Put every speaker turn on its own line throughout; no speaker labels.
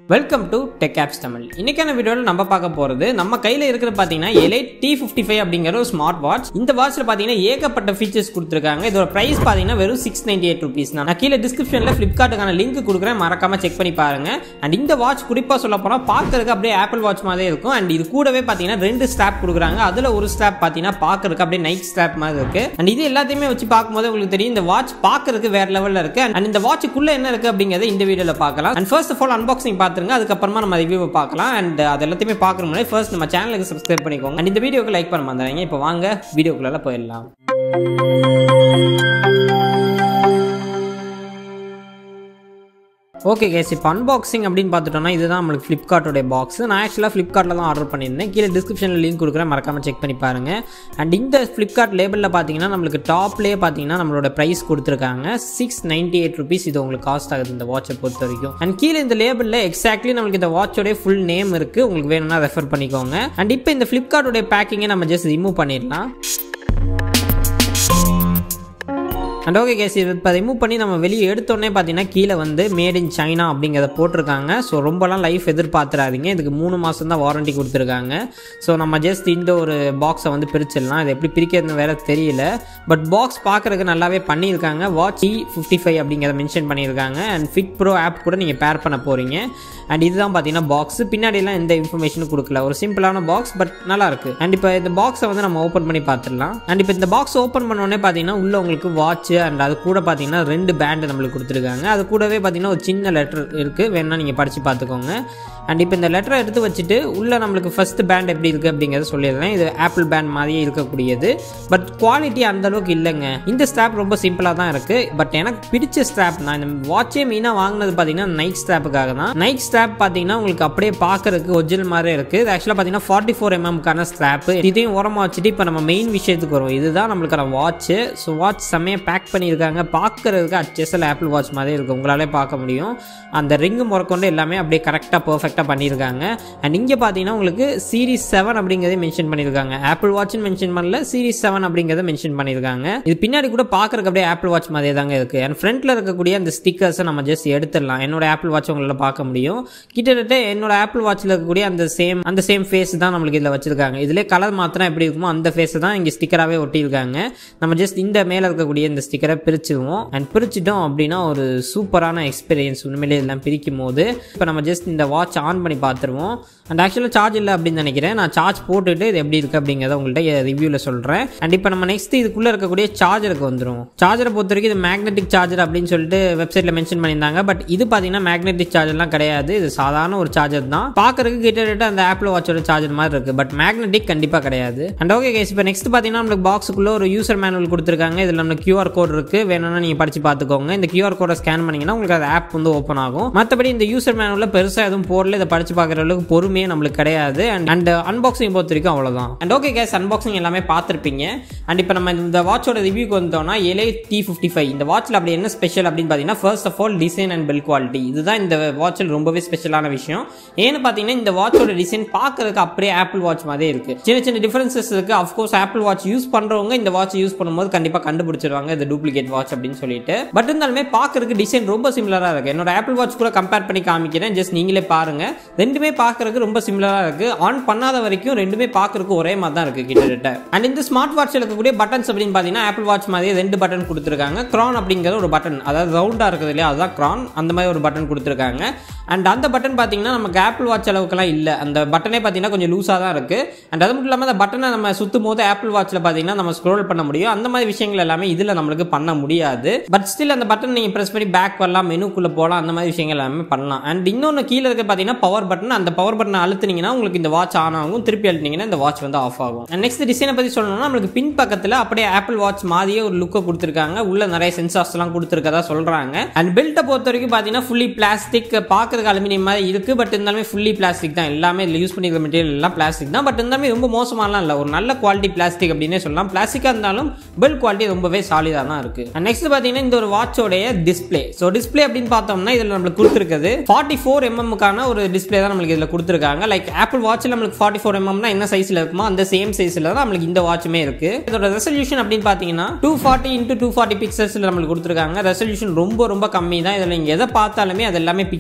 Welcome to tech apps Tamil இன்னைக்கான வீடியோவில் நம்ம பார்க்க போகிறது நம்ம கையில் இருக்கிற பார்த்தீங்கன்னா எலை டி ஃபிஃப்டி ஃபைவ் அப்படிங்கிற ஒரு ஸ்மார்ட் வாட்ச் இந்த வாட்ச்சில் பார்த்தீங்கன்னா ஏகப்பட்ட ஃபீச்சர்ஸ் கொடுத்துருக்காங்க இதோட ப்ரைஸ் பார்த்தீங்கன்னா வெறும் சிக்ஸ் நைன்டி எயிட் ருபீஸ் நான் கீழே டிஸ்கிரிப்ஷனில் ஃப்ளிப்கார்ட்டுக்கான லிங்க் கொடுக்குறேன் மறக்காம செக் பண்ணி பாருங்க அண்ட் இந்த வாட்ச் குறிப்பாக சொல்ல போனால் பார்க்கறதுக்கு அப்படியே ஆப்பிள் வாட்ச் மாதிரி இருக்கும் அண்ட் இது கூடவே பார்த்தீங்கன்னா ரெண்டு ஸ்ட்ராப் கொடுக்குறாங்க அதில் ஒரு ஸ்ட்ராப் பார்த்தீங்கன்னா பார்க்கறதுக்கு அப்படியே நைட் ஸ்ட்ராப் மாதிரி இருக்கு அண்ட் இது எல்லாத்தையுமே வச்சு பார்க்கும்போது உங்களுக்கு தெரியும் இந்த வாட்ச் பார்க்கறதுக்கு வேற லெவலில் இருக்கு அண்ட் இந்த வாட்சுக்குள்ள என்ன இருக்கு அப்படிங்கறத இந்த வீடியோவில் பார்க்கலாம் and first of all unboxing பார்த்துருங்க அதுக்கப்புறமா நம்ம ரிவ்யூவை பார்க்கலாம் அண்ட் அது எல்லாத்தையுமே பார்க்குற முன்னாடி ஃபர்ஸ்ட் நம்ம சேனலுக்கு சப்ஸ்கிரைப் பண்ணிக்கோங்க அண்ட் இந்த வீடியோக்கு லைக் பண்ண மாட்டாங்க இப்போ வாங்க வீடியோக்குள்ள போயிடலாம் ஓகே கேஸ் இப்போ அன்பாக்சிங் அப்படின்னு பார்த்துட்டோம்னா இதுதான் நம்மளுக்கு ஃப்ளிப்கார்ட்டோட பாக்ஸ் நான் ஆக்சுவலாக ஃப்ளிப்கார்ட்டில் தான் ஆர்டர் பண்ணியிருந்தேன் கீழே டிஸ்கிரிப்ஷனில் லிங்க் கொடுக்குறேன் மறக்காம செக் பண்ணி பாருங்க அண்ட் இந்த ஃப்ளிப்கார்ட் லேபிளில் பார்த்தீங்கன்னா நம்மளுக்கு டாப்லேயே பார்த்தீங்கன்னா நம்மளோட ப்ரைஸ் கொடுத்துருக்காங்க சிக்ஸ் நைன்டி எயிட் ருபீஸ் இது உங்களுக்கு காஸ்ட் ஆகுது இந்த வாட்சை பொறுத்த வரைக்கும் அண்ட் கீழே இந்த லேபிளில் எக்ஸாக்ட்லி நம்மளுக்கு இந்த வாட்சோட ஃபுல் நேம் இருக்குது உங்களுக்கு வேணும்னா ரெஃபர் பண்ணிக்கோங்க அண்ட் இப்போ இந்த ஃப்ளிப்கார்ட்டோட பேக்கிங்கை நம்ம ஜஸ்ட் ரிமூவ் பண்ணிடலாம் அண்ட் ஓகே கேஸ் இது இப்போ ரிமூவ் பண்ணி நம்ம வெளியே எடுத்தோடனே பார்த்தீங்கன்னா கீழே வந்து மேட் இன் சைனா அப்படிங்கிறத போட்டிருக்காங்க ஸோ ரொம்பலாம் லைஃப் எதிர்பார்த்துறாதீங்க இதுக்கு மூணு மாதம் தான் வாரண்டி கொடுத்துருக்காங்க ஸோ நம்ம ஜஸ்ட் இந்த ஒரு பாக்ஸை வந்து பிரிச்சிடலாம் இது எப்படி பிரிக்கிறதுன்னு வேற தெரியல பட் பாக்ஸ் பார்க்குறதுக்கு நல்லாவே பண்ணியிருக்காங்க வாட்ச் இ ஃபிஃப்டி ஃபைவ் அப்படிங்கிறத மென்ஷன் பண்ணியிருக்காங்க அண்ட் ஃபிட் ப்ரோ ஆப் கூட நீங்கள் பேர் பண்ண போகிறீங்க அண்ட் இதுதான் பார்த்தீங்கன்னா பாக்ஸ் பின்னாடிலாம் எந்த இன்ஃபர்மேஷனும் கொடுக்கல ஒரு சிம்பிளான பாக்ஸ் பட் நல்லா இருக்கு அண்ட் இப்போ இந்த பாக்ஸை வந்து நம்ம ஓப்பன் பண்ணி பார்த்துடலாம் அண்ட் இப்போ இந்த பாக்ஸ் ஓப்பன் பண்ணோடனே பார்த்தீங்கன்னா உள்ள உங்களுக்கு வாட்ச் அண்ட் அது கூட பார்த்தீங்கன்னா ரெண்டு பேண்டு நம்மளுக்கு கொடுத்துருக்காங்க அது கூடவே பார்த்தீங்கன்னா ஒரு சின்ன லெட்டர் இருக்குது வேணா நீங்கள் படித்து பார்த்துக்கோங்க அண்ட் இப்போ இந்த லெட்டரை எடுத்து வச்சுட்டு உள்ள நம்மளுக்கு ஃபர்ஸ்ட் பேண்ட் எப்படி இருக்குது அப்படிங்கிறத சொல்லிடுறேன் இது ஆப்பிள் பேண்ட் மாதிரியே இருக்கக்கூடியது பட் குவாலிட்டி அந்த அளவுக்கு இல்லைங்க இந்த ஸ்ட்ராப் ரொம்ப சிம்பிளாக தான் இருக்குது பட் எனக்கு பிடிச்ச ஸ்ட்ராப் நான் இந்த வாட்சே மெயினாக வாங்கினது பார்த்தீங்கன்னா நைட் ஸ்ட்ராப்புக்காக தான் நைட் ஸ்ட்ராப் பார்த்தீங்கன்னா உங்களுக்கு அப்படியே பார்க்கறதுக்கு ஒரிஜினல் மாதிரி இருக்குது இது ஆக்சுவலாக பார்த்தீங்கன்னா ஃபார்ட்டி ஃபோர் எம்எம்க்கான ஸ்ட்ராப் இதையும் ஓரமாக வச்சுட்டு இப்போ நம்ம மெயின் விஷயத்துக்கு வரும் இதுதான் நம்மளுக்கான வாட்ச் ஸோ வாட்ச் செம்மையாக பேக் பண்ணியிருக்காங்க பார்க்கறதுக்கு அச்செஸ்எல் ஆப்பிள் வாட்ச் மாதிரி இருக்குது உங்களாலே பார்க்க முடியும் அந்த ரிங்கு முறக்கொண்டு எல்லாமே அப்படியே கரெக்டாக பர்ஃபெக்டாக பண்ணியிருக்காங்க அண்ட் இங்கே பார்த்தீங்கன்னா உங்களுக்கு சீரிஸ் செவன் அப்படிங்கிறதே மென்ஷன் பண்ணியிருக்காங்க ஆப்பிள் வாட்ச்னு மென்ஷன் பண்ணல சீரிஸ் செவன் அப்படிங்கிறத மென்ஷன் பண்ணியிருக்காங்க இது பின்னாடி கூட பார்க்கறதுக்கு அப்படியே ஆப்பிள் வாட்ச் மாதிரியே தாங்க இருக்குது அண்ட் ஃப்ரண்ட்டில் இருக்கக்கூடிய அந்த ஸ்டிக்கர்ஸை நம்ம ஜஸ்ட் எடுத்துடலாம் என்னோட ஆப்பிள் வாட்ச் உங்களால் பார்க்க முடியும் கிட்டத்தட்ட என்னோட ஆப்பிள் வாட்சில் இருக்கக்கூடிய அந்த சேம் அந்த சேம் ஃபேஸ் தான் நம்மளுக்கு இதில் வச்சிருக்காங்க இதிலே கலர் மாத்திரம் எப்படி இருக்குமோ அந்த ஃபேஸை தான் இங்கே ஸ்டிக்கராகவே ஒட்டியிருக்காங்க நம்ம ஜஸ்ட் இந்த மேலே இருக்கக்கூடிய இந்த ஸ்டிக்கரை பிரிச்சுருவோம் அண்ட் பிரிச்சிட்டோம் அப்படின்னா ஒரு சூப்பரான எக்ஸ்பீரியன்ஸ் உண்மையிலே இதெல்லாம் பிரிக்கும் போது இப்போ நம்ம ஜஸ்ட் இந்த வாட்ச் ஆன் பண்ணி பார்த்துருவோம் அண்ட் ஆக்சுவலாக சார்ஜ் இல்லை அப்படின்னு நினைக்கிறேன் நான் சார்ஜ் போட்டுட்டு இது எப்படி இருக்குது அப்படிங்கிறத உங்கள்கிட்ட ரிவ்யூவில் சொல்கிறேன் அண்ட் இப்போ நம்ம நெக்ஸ்ட் இதுக்குள்ளே இருக்கக்கூடிய சார்ஜருக்கு வந்துடும் சார்ஜரை பொறுத்த வரைக்கும் இது மேக்னெட்டிக் சார்ஜர் அப்படின்னு சொல்லிட்டு வெப்சைட்டில் மென்ஷன் பண்ணியிருந்தாங்க பட் இது பார்த்தீங்கன்னா மேக்னெட்டிக் சார்ஜர்லாம் கிடையாது இது சாதாரண ஒரு சார்ஜர் தான் பார்க்கறதுக்கு கிட்டத்தட்ட அந்த ஆப்பிள் வாட்சோட சார்ஜர் மாதிரி இருக்குது பட் மேக்னெட்டிக் கண்டிப்பாக கிடையாது அண்ட் ஓகே கேஸ் இப்போ நெக்ஸ்ட் பார்த்தீங்கன்னா நம்மளுக்கு பாக்ஸுக்குள்ளே ஒரு யூசர் மேனுவல் கொடுத்துருக்காங்க இதில் நம்மளுக்கு கியூஆர் கோட் இருக்குது வேணும்னா நீங்கள் படித்து பார்த்துக்கோங்க இந்த கியூஆர் கோடை ஸ்கேன் பண்ணிங்கன்னா உங்களுக்கு அந்த ஆப் வந்து ஓப்பன் ஆகும் மற்றபடி இந்த யூசர் மேனுவலில் பெருசாக எதுவும் போடல இதை படித்து பார்க்குற அளவுக்கு பொறுமையே நம்மளுக்கு கிடையாது அண்ட் அண்ட் அன்பாக்சிங் பொறுத்த வரைக்கும் அவ்வளோதான் அண்ட் ஓகே கேஸ் அன்பாக்சிங் எல்லாமே பார்த்துருப்பீங்க அண்ட் இப்போ நம்ம இந்த வாட்சோட ரிவ்யூக்கு வந்தோம்னா எலே டி ஃபிஃப்டி ஃபைவ் இந்த வாட்சில் அப்படி என்ன ஸ்பெஷல் அப்படின்னு பார்த்தீங்கன்னா first of all design and build quality இதுதான் இந்த வாட்சில் ரொம்பவே ஸ்பெஷலான விஷயம் ஏன்னு பார்த்தீங்கன்னா இந்த வாட்சோட டிசைன் பார்க்கறதுக்கு அப்படியே ஆப்பிள் வாட்ச் மாதிரி இருக்கு சின்ன சின்ன டிஃபரன்சஸ் இருக்கு அஃப்கோர்ஸ் ஆப்பிள் வாட்ச் யூஸ் பண்றவங்க இந்த வாட்ச் யூஸ் பண்ணும்போது கண்டிப்பாக கண்டுபிடிச்சிருவாங்க இது டூப்ளிகேட் வாட்ச் அப்படின்னு சொல்லிட்டு பட் இருந்தாலுமே பார்க்கறதுக்கு டிசைன் ரொம்ப சிமிலராக இருக்கு என்னோட ஆப்பிள் வாட்ச் கூட கம்பேர் பண்ணி காமிக்கிறேன் ஜஸ்ட் நீங்களே பாருங்க ரெண்டுமே பார்க்கறதுக்கு ரொம்ப சிமிலராக இருக்கு ஆன் பண்ணாத வரைக்கும் ரெண்டுமே பார்க்கறதுக்கு ஒரே மாதிரி தான் இருக்கு கிட்டத்தட்ட அண்ட் இந்த ஸ்மார்ட் வாட்சில் இருக்கக்கூடிய பட்டன்ஸ் அப்படின்னு பார்த்தீங்கன்னா ஆப்பிள் வாட்ச் மாதிரியே ரெண்டு பட்டன் கொடுத்துருக்காங்க க்ரான் அப்படிங்கிற ஒரு பட்டன் அதாவது ரவுண்டாக இருக்குது இல்லையா அதுதான் க்ரான் அந்த மாதிரி ஒரு பட்டன் கொடுத்துருக்காங்க அண்ட் அந்த பட்டன் பார்த்தீங்கன்னா நமக்கு ஆப்பிள் வாட்ச் அளவுக்குலாம் இல்லை அந்த பட்டனே பார்த்தீங்கன்னா கொஞ்சம் லூஸாக தான் இருக்குது அண்ட் அது மட்டும் இல்லாமல் அந்த பட்டனை நம்ம சுற்றும் போது ஆப்பிள் வாட்சில் பார்த்தீங்கன்னா நம்ம ஸ்க்ரோல் பண்ண முடியும் அந்த மாதிரி விஷயங்கள் எல்லாமே இதில் நம்மளுக்கு பண்ண முடியாது பட் ஸ்டில் அந்த பட்டன் நீங்கள் ப்ரெஸ் பண்ணி பேக் வரலாம் மெனுக்குள்ளே போகலாம் அந்த மாதிரி விஷயங்கள் எல்லாமே பண்ணலாம் அண்ட் இன்னொன்று கீழே இருக்க பார்த்தீங்கன்னா பவர் பட்டன் அந்த பவர் பட்டனை அழுத்துனீங்கன்னா உங்களுக்கு இந்த வாட்ச் ஆன் ஆகும் திருப்பி அழுத்தினீங்கன்னா இந்த வாட்ச் வந்து ஆஃப் ஆகும் அண்ட் நெக்ஸ்ட் டிசைனை பற்றி சொல்லணும்னா நம்மளுக்கு பின் பக்கத்தில் அப்படியே ஆப்பிள் வாட்ச் மாதிரியே ஒரு லுக்கை கொடுத்துருக்காங்க உள்ள நிறைய சென்சார்ஸ்லாம் கொடுத்துருக்கதா சொல்கிறாங்க அண்ட் பெல்ட்டை பொறுத்த வரைக்கும் பார்த்தீங்கன்னா ஃபுல்லி பிளாஸ்டிக் பார்க்கறதுக்கு அலுமினியம் மாதிரி இருக்கு பட் இருந்தாலுமே ஃபுல்லி பிளாஸ்டிக் தான் எல்லாமே இதில் யூஸ் பண்ணிக்கிற மெட்டீரியல் எல்லாம் பிளாஸ்டிக் தான் பட் இருந்தாலுமே ரொம்ப மோசமாலாம் இல்லை ஒரு நல்ல குவாலிட்டி பிளாஸ்டிக் அப்படின்னே சொல்லலாம் பிளாஸ்டிக்காக இருந்தாலும் பெல் குவாலிட்டி ரொம்பவே சாலிடாக தான் இருக்கு நெக்ஸ்ட் பார்த்தீங்கன்னா இந்த ஒரு வாட்சோடைய டிஸ்பிளே ஸோ டிஸ்பிளே அப்படின்னு பார்த்தோம்னா இதில் நம்மளுக்கு கொடுத்துருக்குது ஃபார்ட்டி ஃபோர் எம்எம்க்கான ஒரு டிஸ்பிளே தான் நம்மளுக்கு இதில் கொடுத்துருக்காங்க லைக் ஆப்பிள் வாட்சில் நம்மளுக்கு ஃபார்ட்டி ஃபோர் எம்எம்னா என்ன சைஸில் இருக்குமோ அந்த சேம் சைஸில் தான் நம்மளுக்கு இந்த வாட்சுமே இருக்கு இதோட ரெசல்யூஷன் அப்படின்னு பார்த்தீங்கன்னா two forty into two forty பிக்சல்ஸில் நம்மளுக்கு கொடுத்துருக்காங்க ரெசல்யூஷன் ரொம்ப ரொம்ப கம்மி தான் இதில் நீங்கள் எதை பார்த்தாலுமே அது எல்லாமே பிக்சல் அது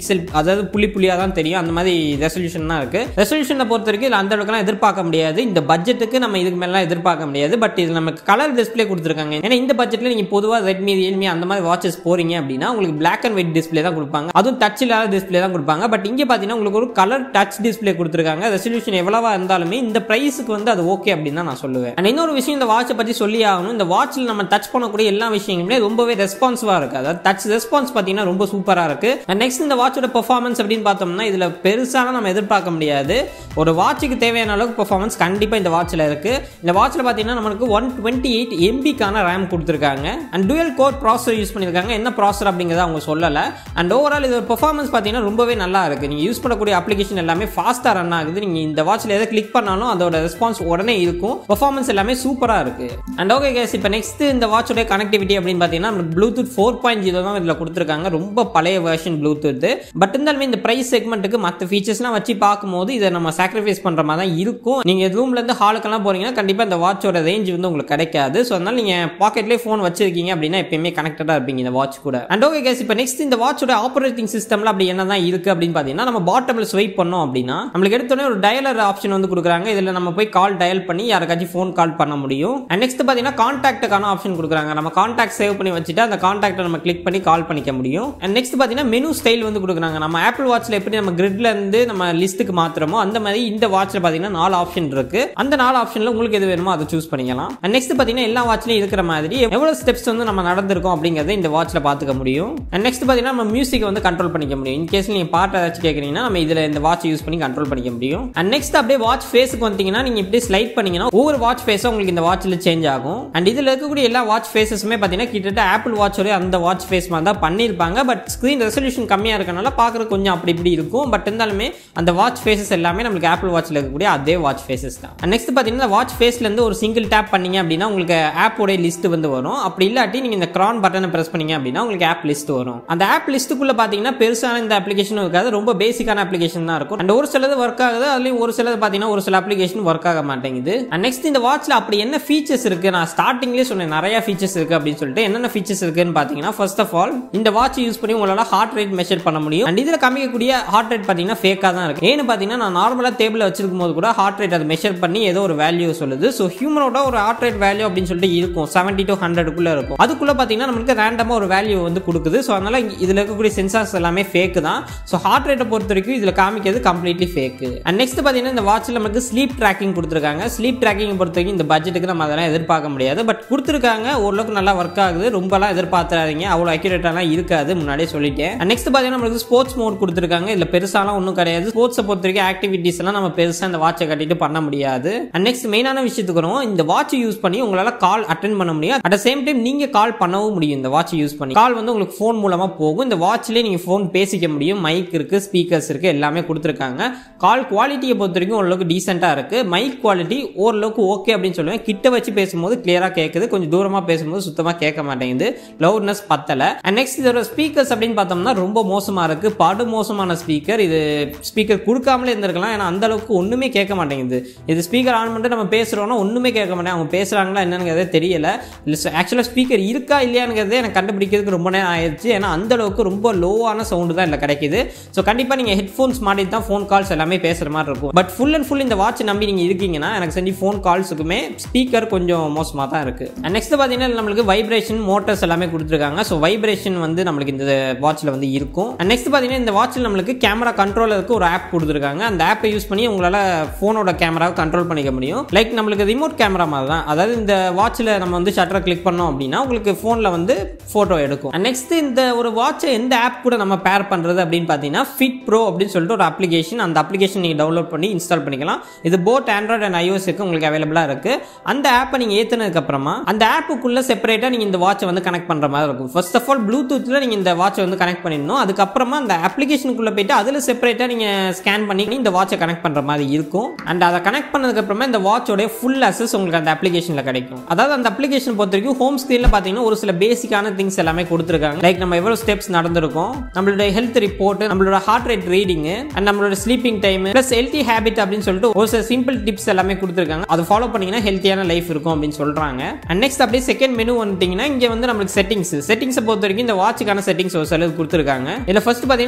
அதாவது புள்ளி புள்ளியாக தான் தெரியும் அந்த மாதிரி ரெசல்யூஷன் தான் இருக்கு ரெசல்யூஷனை பொறுத்த வரைக்கும் இதில் அந்த அளவுக்குலாம் எதிர்பார்க்க முடியாது இந்த பட்ஜெட்டுக்கு நம்ம இதுக்கு மேலாம் எதிர்பார்க்க முடியாது பட் இது நமக்கு கலர் டிஸ்பிளே கொடுத்துருக்காங்க ஏன்னா இந்த பட்ஜெட்டில் நீங்கள் பொதுவாக ரெட்மி ரியல்மி அந்த மாதிரி வாட்சஸ் போறீங்க அப்படின்னா உங்களுக்கு பிளாக் அண்ட் ஒயிட் டிஸ்பிளே தான் கொடுப்பாங்க அதுவும் டச் இல்லாத டிஸ்பிளே தான் கொடுப்பாங்க பட் இங்கே பார்த்தீங்கன்னா உங்களுக்கு ஒரு கலர் டச் டிஸ்பிளே கொடுத்துருக்காங்க ரெசல்யூஷன் எவ்வளவா இருந்தாலுமே இந்த ப்ரைஸுக்கு வந்து அது ஓகே அப்படின்னு தான் நான் சொல்லுவேன் அண்ட் இன்னொரு விஷயம் இந்த வாட்சை பற்றி சொல்லி ஆகணும் இந்த வாட்சில் நம்ம டச் பண்ணக்கூடிய எல்லா விஷயங்களுமே ரொம்பவே ரெஸ்பான்சிவாக இருக்கு அதாவது டச் ரெஸ்பான்ஸ் பார்த்தீங்கன்னா ரொம்ப சூப்பராக இருக்கு அண்ட் நெக்ஸ்ட் இந்த வாட்சோட பெர்ஃபார்மன்ஸ் அப்படின்னு பார்த்தோம்னா இதில் பெருசாக நம்ம எதிர்பார்க்க முடியாது ஒரு வாட்சுக்கு தேவையான அளவுக்கு பெர்ஃபார்மன்ஸ் கண்டிப்பாக இந்த வாட்சில் இருக்கு இந்த வாட்சில் பார்த்தீங்கன்னா நம்மளுக்கு ஒன் டுவெண்ட்டி எயிட் எம்பிக்கான ரேம் கொடுத்துருக்காங்க and dual core processor use பண்ணியிருக்காங்க என்ன ப்ராசர் அப்படிங்கிறத அவங்க சொல்லலை அண்ட் ஓவரால் இது பெர்ஃபார்மன்ஸ் பார்த்தீங்கன்னா ரொம்பவே நல்லா இருக்கு நீங்கள் யூஸ் பண்ணக்கூடிய அப்ளிகேஷன் எல்லாமே ஃபாஸ்ட்டாக ரன் ஆகுது நீங்கள் இந்த வாட்சில் எதை கிளிக் பண்ணாலும் அதோட ரெஸ்பான்ஸ் உடனே இருக்கும் பெர்ஃபார்மன்ஸ் எல்லாமே சூப்பராக இருக்கு அண்ட் ஓகே கேஸ் இப்போ நெக்ஸ்ட் இந்த வாட்சோட கனெக்டிவிட்டி அப்படின்னு பார்த்தீங்கன்னா நமக்கு ப்ளூடூத் ஃபோர் பாயிண்ட் ஜீரோ தான் இதில் கொடுத்துருக்காங்க ரொம்ப பழைய வெர்ஷன் ப்ளூடூத் பட் இருந்தாலுமே இந்த ப்ரைஸ் செக்மெண்ட்டுக்கு மற்ற ஃபீச்சர்ஸ்லாம் வச்சு பார்க்கும்போது இதை நம்ம சாக்ரிஃபைஸ் பண்ணுற மாதிரி தான் இருக்கும் நீங்கள் ரூம்லேருந்து ஹாலுக்கெல்லாம் போறீங்கன்னா கண்டிப்பாக இந்த வாட்சோட ரேஞ்ச் வந்து உங்களுக்கு கிடைக்காது ஸோ அதனால நீங்கள் பாக்கெட்லேயே ஃபோன் வச்சிருக்கீங்க அப்படின்னா எப்பயுமே கனெக்டடாக இருப்பீங்க இந்த வாட்ச் கூட அண்ட் ஓகே கேஸ் இப்போ நெக்ஸ்ட் இந்த வாட்சோட ஆப்பரேட்டிங் சிஸ்டம்ல அப்படி என்ன தான் இருக்கு அப்படின்னு பார்த்தீங்கன்னா நம்ம பாட்டமில் ஸ்வைப் பண்ணோம் அப்படின்னா நம்மளுக்கு எடுத்தோடனே ஒரு டயலர் ஆப்ஷன் வந்து கொடுக்குறாங்க இதில் நம்ம போய் கால் டயல் பண்ணி யாருக்காச்சும் ஃபோன் கால் பண்ண முடியும் அண்ட் நெக்ஸ்ட் பார்த்தீங்கன்னா கான்டாக்ட்டுக்கான ஆப்ஷன் கொடுக்குறாங்க நம்ம கான்டாக்ட் சேவ் பண்ணி வச்சுட்டு அந்த கான்டாக்டை நம்ம கிளிக் பண்ணி கால் பண்ணிக்க முடியும் அண்ட் நெக்ஸ்ட் பார்த்தீங்கன்னா மெனு ஸ்டைல் வந்து கொடுக்குறாங்க நம்ம ஆப்பிள் வாட்ச்ல எப்படி நம்ம கிரிட்ல இருந்து நம்ம லிஸ்ட்டுக்கு மாத்திரமோ அந்த மாதிரி இந்த வாட்ச்ல பார்த்தீங்கன்னா நாலு ஆப்ஷன் இருக்கு அந்த நாலு ஆப்ஷன்ல உங்களுக்கு எது வேணுமோ அதை சூஸ் பண்ணிக்கலாம் அண்ட் நெக்ஸ்ட் பார்த்தீங்கன்னா எல்லா வாட்ச்லயும் இருக்கிற மாதிரி எவ்வளவு ஸ்டெப்ஸ் வந்து நம்ம நடந்திருக்கோம் அப்படிங்கறத இந்த வாட்ச்ல பார்த்துக்க முடியும் அண்ட் நெக்ஸ்ட் பார்த்தீங்கன்னா நம்ம மியூசிக் வந்து கண்ட்ரோல் பண்ணிக்க முடியும் இன் கேஸ் நீங்க பாட்டு ஏதாச்சும் கேட்குறீங்கன்னா நம்ம இதுல இந்த வாட்ச் யூஸ் பண்ணி கண்ட்ரோல் பண்ணிக்க முடியும் அண்ட் நெக்ஸ்ட் அப்படியே வாட்ச் ஃபேஸுக்கு வந்தீங்கன்னா நீங்க இப்படி ஸ்லைட் பண்ணீங்கன்னா ஒவ்வொரு வாட்ச் ஃபேஸும் உங்களுக்கு இந்த வாட்ச்ல சேஞ்ச் ஆகும் அண்ட் இதுல இருக்கக்கூடிய எல்லா வாட்ச் ஃபேஸஸுமே பார்த்தீங்கன்னா கிட்டத்தட்ட ஆப்பிள் வாட்சோட அந்த வாட்ச் ஃபேஸ் மாதிரி தான் பண்ணியிருப்பாங்க பட் ஸ்க்ரீன் ரெசல்யூஷன் கம்மியாக இருக்கனால பார்க்குறது கொஞ்சம் அப்படி இப்படி இருக்கும் பட் இருந்தாலுமே அந்த வாட்ச் ஃபேஸஸ் எல்லாமே நம்மளுக்கு ஆப்பிள் வாட்சில் இருக்கக்கூடிய அதே வாட்ச் ஃபேஸஸ் தான் நெக்ஸ்ட் பார்த்தீங்கன்னா வாட்ச் ஃபேஸ்லேருந்து ஒரு சிங்கிள் டேப் பண்ணீங்க அப்படின்னா உங்களுக்கு ஆப்போடைய லிஸ்ட் வந்து வரும் அப்படி இல்லாட்டி நீங்கள் இந்த க்ரான் பட்டனை ப்ரெஸ் பண்ணீங்க அப்படின்னா உங்களுக்கு ஆப் லிஸ்ட் வரும் அந்த ஆப் லிஸ்ட்டுக்குள்ளே பார்த்தீங்கன்னா பெருசான இந்த அப்ளிகேஷனும் இருக்காது ரொம்ப பேசிக்கான அப்ளிகேஷன் தான் இருக்கும் அண்ட் ஒரு சிலது ஒர்க் ஆகுது அதுலேயும் ஒரு சிலது பார்த்தீங்கன்னா ஒரு சில அப்ளிகேஷன் ஒர்க் ஆக மாட்டேங்குது அண்ட் நெக்ஸ்ட் இந்த வாட்ச்ல அப்படி என்ன ஃபீச்சர்ஸ் இருக்கு நான் ஸ்டார்டிங்லேயே சொன்னேன் நிறைய ஃபீச்சர்ஸ் இருக்கு அப்படின்னு சொல்லிட்டு என்னென்ன ஃபீச்சர்ஸ் இருக்குன்னு பார்த்தீங்கன்னா ஃபர்ஸ்ட் ஆஃப் ஆல் இந்த வாட்ச் யூஸ் பண்ணி உங்களால் ஹார்ட் ரேட் மெஷர் பண்ண முடியும் அண்ட் இதில் காமிக்கக்கூடிய ஹார்ட் ரேட் பார்த்தீங்கன்னா ஃபேக்காக தான் இருக்கு ஏன்னு பார்த்தீங்கன்னா நான் நார்மலாக டேபிள் வச்சிருக்கும் போது கூட ஹார்ட் ரேட் அதை மெஷர் பண்ணி ஏதோ ஒரு வேல்யூ சொல்லுது ஸோ ஹியூமனோட ஒரு ஹார்ட் ரேட் வேல்யூ அப்படின்னு சொல்லிட்டு இருக்கும் செவன்டி டு ஹண்ட்ரடுக்குள்ள இருக்கும் அதுக்குள்ள பார்த்தீங்கன்னா நம்மளுக்கு ரேண்டமாக ஒரு வேல்யூ வந்து கொடுக்குது ஸோ அதனால இதில் இருக்கக்கூடிய சென்சார்ஸ் எல்லாமே ஃபேக்கு தான் ஸோ ஹார்ட் ரேட்டை பொறுத்த வரைக்கும் இதில் காமிக்கிறது கம்ப்ளீட்லி ஃபேக்கு அண்ட் நெக்ஸ்ட் பார்த்தீங்கன்னா இந்த வாட்சில் நமக்கு ஸ்லீப் ட்ராக்கிங் கொடுத்துருக்காங்க ஸ்லீப் ட்ராக்கிங் பொறுத்த வரைக்கும் இந்த பட்ஜெட்டுக்கு நம்ம அதெல்லாம் எதிர்பார்க்க முடியாது பட் கொடுத்துருக்காங்க ஓரளவுக்கு நல்லா ஒர்க் ஆகுது ரொம்பலாம் எதிர்பார்த்துறாதீங்க அவ்வளோ அக்யூரேட்டாலாம் இருக்காது முன்னாடியே சொல்லிட்டேன் நெக்ஸ்ட் பார்த்தீங்கன்னா நம்மளுக்கு ஸ்போர்ட்ஸ் மோட் கொடுத்துருக்காங்க இதில் பெருசாலாம் ஒன்றும் கிடையாது ஸ்போர்ட்ஸை பொறுத்த வரைக்கும் ஆக்டிவிட்டிஸ் எல்லாம் நம்ம பெருசாக இந்த வாட்சை கட்டிட்டு பண்ண முடியாது அண்ட் நெக்ஸ்ட் மெயினான விஷயத்துக்கு வரும் இந்த வாட்ச் யூஸ் பண்ணி உங்களால் கால் அட்டன் பண்ண முடியும் அட் சேம் டைம் நீங்கள் கால் பண்ணவும் முடியும் இந்த வாட்ச் யூஸ் பண்ணி கால் வந்து உங்களுக்கு ஃபோன் மூலமாக போகும் இந்த வாட்ச்லேயே நீங்கள் ஃபோன் பேசிக்க முடியும் மைக் இருக்கு ஸ்பீக்கர்ஸ் இருக்கு எல்லாமே கொடுத்துருக்காங்க கால் குவாலிட்டியை பொறுத்த வரைக்கும் ஓரளவுக்கு டீசெண்டாக இருக்கு மைக் குவாலிட்டி ஓரளவுக்கு ஓகே அப்படின்னு சொல்லுவேன் கிட்ட வச்சு பேசும்போது கிளியராக கேட்குது கொஞ்சம் தூரமாக பேசும்போது சுத்தமாக கேட்க மாட்டேங்குது லவுட்னஸ் பத்தலை அண்ட் நெக்ஸ்ட் இதோட ஸ்பீக்கர்ஸ் அப்படின்னு பார்த்தோம்னா ரொம்ப மோசமாக இருக்கு படு மோசமான ஸ்பீக்கர் இது ஸ்பீக்கர் கொடுக்காமலே இருந்திருக்கலாம் ஏன்னா அந்த அளவுக்கு ஒன்றுமே கேட்க மாட்டேங்குது இது ஸ்பீக்கர் ஆன் பண்ணிட்டு நம்ம பேசுகிறோன்னா ஒன்றுமே கேட்க மாட்டேன் அவங்க பேசுகிறாங்களா என்னங்கிறதே தெரியல ஆக்சுவலாக ஸ்பீக்கர் இருக்கா இல்லையாங்கிறதே எனக்கு கண்டுபிடிக்கிறதுக்கு ரொம்ப நேரம் ஆயிடுச்சு ஏன்னா அந்த அளவுக்கு ரொம்ப லோவான சவுண்டு தான் இல்லை கிடைக்குது ஸோ கண்டிப்பாக நீங்கள் ஹெட்ஃபோன்ஸ் மாட்டி தான் ஃபோன் கால்ஸ் எல்லாமே பேசுகிற மாதிரி இருக்கும் பட் ஃபுல் அண்ட் ஃபுல் இந்த வாட்ச் நம்பி நீங்கள் இருக்கீங்கன்னா எனக்கு செஞ்சு ஃபோன் கால்ஸுக்குமே ஸ்பீக்கர் கொஞ்சம் மோசமாக தான் இருக்குது நெக்ஸ்ட் பார்த்தீங்கன்னா நம்மளுக்கு வைப்ரேஷன் மோட்டர்ஸ் எல்லாமே கொடுத்துருக்காங்க ஸோ வைப்ரேஷன் வந்து நம்மளுக்கு இந்த வாட்சில் வந்து இருக்கும் நெக்ஸ்ட் பார்த்தீங்கன்னா இந்த வாட்சில் நம்மளுக்கு கேமரா கண்ட்ரோலருக்கு ஒரு ஆப் கொடுத்துருக்காங்க அந்த ஆப்பை யூஸ் பண்ணி உங்களால் ஃபோனோட கேமராவை கண்ட்ரோல் பண்ணிக்க முடியும் லைக் நம்மளுக்கு ரிமோட் கேமரா மாதிரி தான் அதாவது இந்த வாட்சில் நம்ம வந்து ஷட்டரை கிளிக் பண்ணோம் அப்படின்னா உங்களுக்கு ஃபோனில் வந்து ஃபோட்டோ எடுக்கும் நெக்ஸ்ட் இந்த ஒரு வாட்சை எந்த ஆப் கூட நம்ம பேர் பண்ணுறது அப்படின்னு பார்த்தீங்கன்னா ஃபிட் ப்ரோ அப்படின்னு சொல்லிட்டு ஒரு அப்ளிகேஷன் அந்த அப்ளிகேஷன் நீங்கள் டவுன்லோட் பண்ணி இன்ஸ்டால் பண்ணிக்கலாம் இது போட் ஆண்ட்ராய்ட் அண்ட் ஐஓஎஸ்க்கு உங்களுக்கு அவைலபிளாக இருக்குது அந்த ஆப்பை நீங்கள் ஏற்றுனதுக்கு அப்புறமா அந்த ஆப்புக்குள்ளே செப்பரேட்டாக நீங்கள் இந்த வாட்சை வந்து கனெக்ட் பண்ணுற மாதிரி இருக்கும் ஃபர்ஸ்ட் ஆஃப் ஆல் ப்ளூடூத்தில் நீங்கள் இந்த வாட்சை வந்து கனெக்ட் பண்ணிடணும் அதுக்கப்புறமா அந்த அப்ளிகேஷனுக்குள்ளே போயிட்டு அதில் செப்பரேட்டாக நீங்கள் ஸ்கேன் பண்ணி இந்த வாட்சை கனெக்ட் பண்ணுற மாதிரி இருக்கும் அண்ட் அதை கனெக்ட் பண்ணதுக்கப்புறமா இந்த வாட்சோடைய ஃபுல் அசஸ் உங்களுக்கு அந்த அப்ளிகேஷனில் கிடைக்கும் அதாவது அந்த அப்ளிகேஷன் பொறுத்த வரைக்கும் ஹோம் ஸ்க்ரீனில் பார்த்தீங்கன்னா ஒரு சில பேசிக்கான திங்ஸ் எல்லாமே கொடுத்துருக்காங்க லைக் நம்ம எவ்வளோ ஸ்டெப்ஸ் நடந்திருக்கோம் நம்மளுடைய ஹெல்த் ரிப்போர்ட் நம்மளோட ஹார்ட் ரேட் ரீடிங் அண்ட் நம்மளோட sleeping time plus healthy habit அப்படின்னு சொல்லிட்டு ஒரு சில சிம்பிள் டிப்ஸ் எல்லாமே கொடுத்துருக்காங்க அதை ஃபாலோ பண்ணீங்கன்னா ஹெல்த்தியான லைஃப் இருக்கும் அப்படின்னு சொல்றாங்க அண்ட் நெக்ஸ்ட் அப்படியே செகண்ட் மெனு வந்துட்டீங்கன்னா இங்க வந்து நம்மளுக்கு செட்டிங்ஸ் செட்டிங்ஸை பொறுத்த வரைக்கும் இந்த வாட்சுக்கான செட்டிங்ஸ் ஒரு சிலது கொடுத்துருக்காங்க இதுல ஃபர்ஸ்ட் பாத்தீங்கன்னா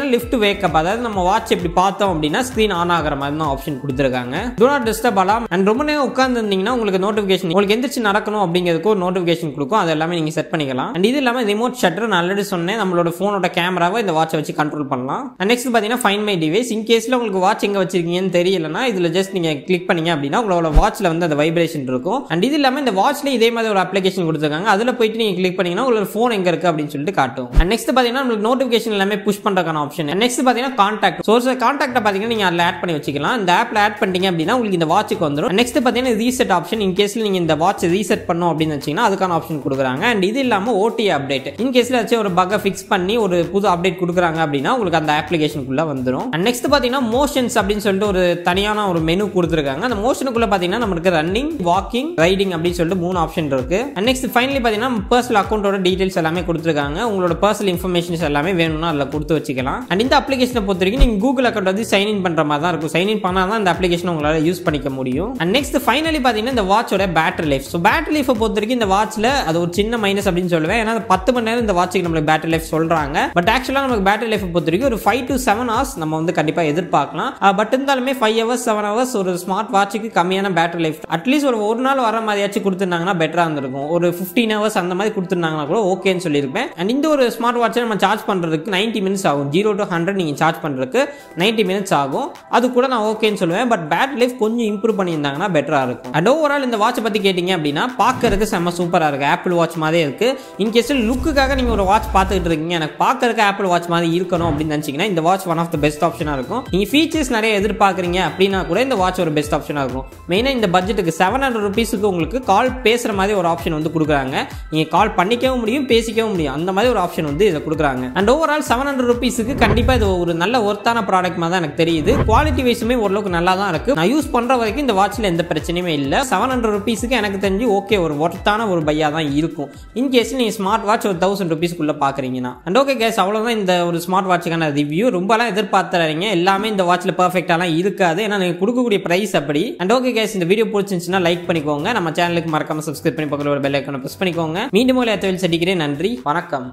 பார்த்தீங்கன்னா லிஃப்ட் வேக்கப் அதாவது நம்ம வாட்ச் இப்படி பார்த்தோம் அப்படின்னா ஸ்க்ரீன் ஆன் ஆகிற மாதிரி தான் ஆப்ஷன் கொடுத்துருக்காங்க do not disturb alarm and ரொம்ப நேரம் உட்காந்துருந்தீங்கன்னா உங்களுக்கு நோட்டிஃபிகேஷன் உங்களுக்கு எந்திரிச்சு நடக்கணும் அப்படிங்கிறதுக்கு ஒரு நோட்டிஃபிகேஷன் கொடுக்கும் அது எல்லாமே நீங்கள் செட் பண்ணிக்கலாம் அண்ட் இது இல்லாமல் ரிமோட் ஷட்டர் நான் ஆல்ரெடி சொன்னேன் நம்மளோட ஃபோனோட கேமராவை இந்த வாட்சை வச்சு கண்ட்ரோல் பண்ணலாம் அண்ட் நெக்ஸ்ட் பார்த்தீங்கன்னா ஃபைன் மை டிவைஸ் இன் கேஸில் உங்களுக்கு வாட்ச் எங்கே வச்சிருக்கீங்கன்னு தெரியலனா இதில் ஜஸ்ட் நீங்கள் கிளிக் பண்ணீங்க அப்படின்னா உங்களோட வாட்சில் வந்து அந்த வைப்ரேஷன் இருக்கும் அண்ட் இது இல்லாமல் இந்த வாட்ச்ல இதே மாதிரி ஒரு அப்ளிகேஷன் கொடுத்துருக்காங்க அதில் போயிட்டு நீங்கள் கிளிக் பண்ணீங்கன்னா உங்களோட ஃபோன் எங்கே இருக்குது அப்படின்னு சொல்லிட்டு காட்டும் அண்ட் நெக்ஸ்ட் பார்த்தீங்கன்னா உங்களுக்கு நோட்டிஃபிகேஷன் எல்லாமே புஷ் பண்ணுறதுக்கான ஆப்ஷன் நெக்ஸ்ட் பார்த்தீங்கன்னா கான்டாக்ட் சோர்ஸ் கான்டாக்ட்டை பார்த்தீங்கன்னா நீங்கள் அதில் ஆட் பண்ணி வச்சுக்கலாம் இந்த ஆப்பில் ஆட் பண்ணிட்டீங்க அப்படின்னா உங்களுக்கு இந்த வாட்சுக்கு வந்துடும் நெக்ஸ்ட் பார்த்தீங்கன்னா ரீசெட் ஆப்ஷன் இன் கேஸில் நீங்கள் இந்த வாட்ச் ரீசெட் பண்ணும் அப்படின்னு வச்சீங்கன்னா அதுக்கான ஆப்ஷன் கொடுக்குறாங்க அண்ட் இது இல்லாமல் ஓடி அப்டேட் இன் கேஸில் வச்சு ஒரு பக்கை ஃபிக்ஸ் பண்ணி ஒரு புது அப்டேட் கொடுக்குறாங்க அப்படின்னா உங்களுக்கு அந்த அப்ளிகேஷனுக்குள்ள வந்துடும் அண்ட் நெக்ஸ்ட் பார்த்தீங்கன்னா மோஷன்ஸ் அப்படின்னு சொல்லிட்டு ஒரு தனியான ஒரு மெனு கொடுத்துருக்காங்க அந்த மோஷனுக்குள்ள பார்த்தீங்கன்னா நமக்கு ரன்னிங் வாக்கிங் ரைடிங் அப்படின்னு சொல்லிட்டு மூணு ஆப்ஷன் இருக்கு அண்ட் நெக்ஸ்ட் ஃபைனலி பார்த்தீங்கன்னா பர்சனல் அக்கௌண்ட்டோட டீடைல்ஸ் எல்லாமே கொடுத்துருக்காங்க உங்களோட பர்சனல் இன்ஃபர்மேஷன்ஸ் எல்லாமே வேணும்னா அதில் கொடுத்து வச்சுக்கலாம் அண்ட் இந்த அப்ளிகேஷனை பொறுத்த வரைக்கும் நீங்கள் கூகுள் அக்கௌண்ட் வந்து சைன் இன் பண்ணுற மாதிரி தான் இருக்கும் சைன் இன் பண்ணால் தான் இந்த அப்ளிகேஷன் உங்களால் யூஸ் பண்ணிக்க முடியும் அண்ட் நெக்ஸ்ட் ஃபைனலி பார்த்தீங்கன்னா இந்த வாட்சோட பேட்டரி லைஃப் ஸோ பேட்டரி லைஃபை பொறுத்த வரைக்கும் இந்த வாட்சில் அது ஒரு சின்ன மைனஸ் அப்படின்னு சொல்லுவேன் ஏன்னா பத்து மணி நேரம் இந்த வாட்சுக்கு நம்மளுக்கு பேட்டரி லைஃப் சொல்கிறாங்க பட் ஆக்சுவலாக நமக்கு பேட்டரி லைஃப் பொறுத்த வரைக்கும் ஒரு ஃபைவ் டு செவன் ஹவர்ஸ் நம்ம வந்து கண்டிப்பாக எதிர்பார்க்கலாம் பட் இருந்தாலுமே ஃபைவ் ஹவர்ஸ் செவன் ஹவர்ஸ் ஒரு ஸ்மார்ட் வாட்சுக்கு கம்மியான பேட்டரி லைஃப் அட்லீஸ்ட் ஒரு ஒரு நாள் வர மாதிரியாச்சும் கொடுத்துருந்தாங்கன்னா பெட்டராக இருந்திருக்கும் ஒரு ஃபிஃப்டீன் ஹவர்ஸ் அந்த மாதிரி கொடுத்துருந்தாங்கன்னா கூட ஓகேன்னு சொல்லியிருப்பேன் அண்ட் இந்த ஒரு ஸ்மார்ட் வாட்சை நம்ம சார்ஜ் பண்ணுறதுக்கு நைன்ட்டி மினிட்ஸ் ஆகும் ஜீரோ டு ஹண்ட்ரட் நீங்கள் சார்ஜ் பண்ணுறதுக்கு நைன்ட்டி மினிட்ஸ் ஆகும் அது கூட நான் ஓகேன்னு சொல்லுவேன் பட் பேட்டரி லைஃப் கொஞ்சம் இம்ப்ரூவ் பண்ணியிருந்தாங்கன்னா பெட்டராக இருக்கும் அண்ட் ஓவரால் இந்த வாட்சை பற்றி கேட்டிங்க அப்படின்னா பார்க்கறதுக்கு செம்ம சூப்பராக இருக்குது ஆப்பிள் வாட்ச் மாதிரியே இருக்குது இன்கேஸ் லுக்குக்காக நீங்கள் ஒரு வாட்ச் பார்த்துக்கிட்டு இருக்கீங்க எனக்கு பார்க்கறதுக்கு ஆப்பிள் வாட்ச் மாதிரி இருக்கணும் அப்படின்னு நினச்சிங்கன்னா இந்த watch one of the best ஆப்ஷனாக இருக்கும் நீங்கள் ஃபீச்சர்ஸ் நிறைய எதிர்பார்க்குறீங்க அப்படின்னா கூட இந்த வாட்ச் ஒரு பெஸ்ட் ஆப்ஷனாக இருக்கும் மெயினாக இந்த பட்ஜெட்டுக்கு செவன் ஹண்ட்ரட் ருபீஸுக்கு உங்களுக்கு கால் பேசுகிற மாதிரி ஒரு ஆப்ஷன் வந்து கொடுக்குறாங்க நீங்கள் கால் பண்ணிக்கவும் முடியும் பேசிக்கவும் முடியும் அந்த மாதிரி ஒரு ஆப்ஷன் வந்து இதை கொடுக்குறாங்க அண்ட் ஓவரால் செவன் ஹண்ட்ரட் ருபீஸுக்கு கண்டிப்பாக இது ஒரு நல்ல ஒர்த்தான ப்ராடக்ட் மாதிரி தான் எனக்கு தெரியுது குவாலிட்டி வைஸுமே ஓரளவுக்கு நல்லா தான் இருக்குது நான் யூஸ் பண்ணுற வரைக்கும் இந்த வாட்சில் எந்த பிரச்சனையுமே இல்லை செவன் ஹண்ட்ரட் ருபீஸுக்கு எனக்கு தெரிஞ்சு ஓகே ஒரு ஒர்த்தான ஒரு பையாக தான் இருக்கும் இன்கேஸ் நீங்கள் ஸ்மார்ட் வாட்ச் ஒரு தௌசண்ட் ருபீஸ்க்குள்ளே பார்க்குறீங்கன்னா அண்ட் ஓகே கேஸ் அவ்வளோதான் இந்த ஒரு ஸ்மார்ட் வாட்சுக்கான ரிவ்யூ ரொம்பலாம் எதிர்பார்த்துறீங்க எல்லாமே இந்த வாட்சில் பர்ஃபெக்டாலாம் இருக்காது ஏன்னா நீங்கள் கொடுக்கக்கூடிய ப்ரைஸ் அப்படி அண்ட் ஓகே கேஸ் இந்த வீடியோ பிடிச்சிருந்துச்சுன்னா லைக் பண்ணிக்கோங்க நம்ம சேனலுக்கு மறக்காம சப்ஸ்கிரைப் பண்ணி பக்கத்தில் ஒரு பெல் ஐக்கனை ப்ரெஸ் பண்ணிக்கோங்க மீண்டும் ஒரு ஏற்றவில் சந்திக்கிறேன் நன்றி வணக்கம்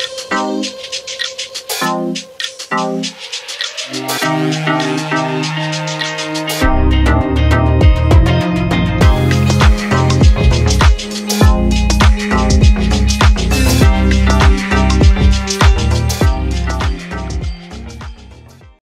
Thank you.